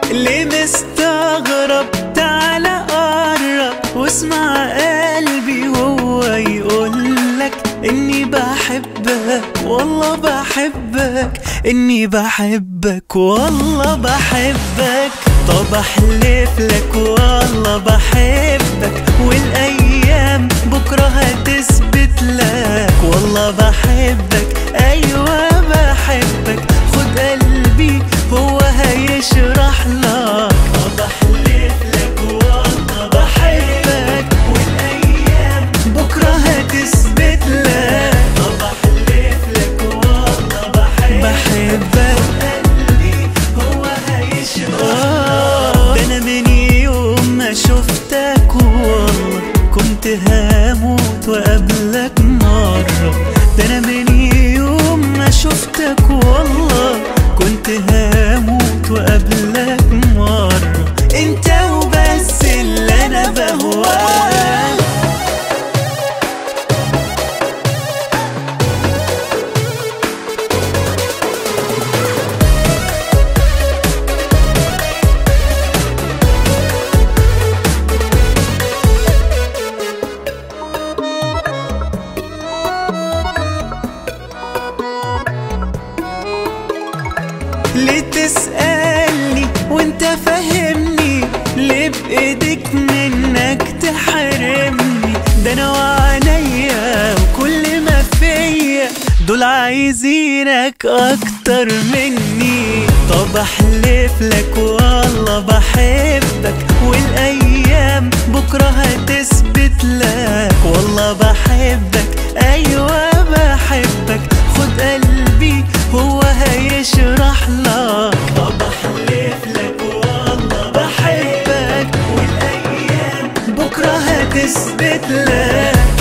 ليه مستغرب تعالى قرب واسمع قلبي وهو يقولك اني بحبك والله بحبك اني بحبك والله بحبك طب احلف لك والله بحبك والايام بكره هتثبت لك والله بحبك ايوه بحبك خد قلبي هو هيشرح لك طب احلف لك والله بحبك والايام بكره هتثبت لك طب احلف لك والله بحبك بحبك قلبي هو هيشرح ده انا من يوم ما شفتك والله كنت هموت وقبلك مرة ده انا من يوم ما شفتك والله كنت هموت وقبلك مرة انت وبس اللي انا بهواك ليه تسألني وانت فاهمني ليه بإيدك منك تحرمني ده انا وعينيا وكل ما فيا دول عايزينك اكتر مني طب احلف لك والله بحبك والايام بكره هتثبت لك والله بحبك ايوه بحبك خد قلبي هو هيشرح لك طب احلف لك والله بحبك والايام بكره هتثبت لك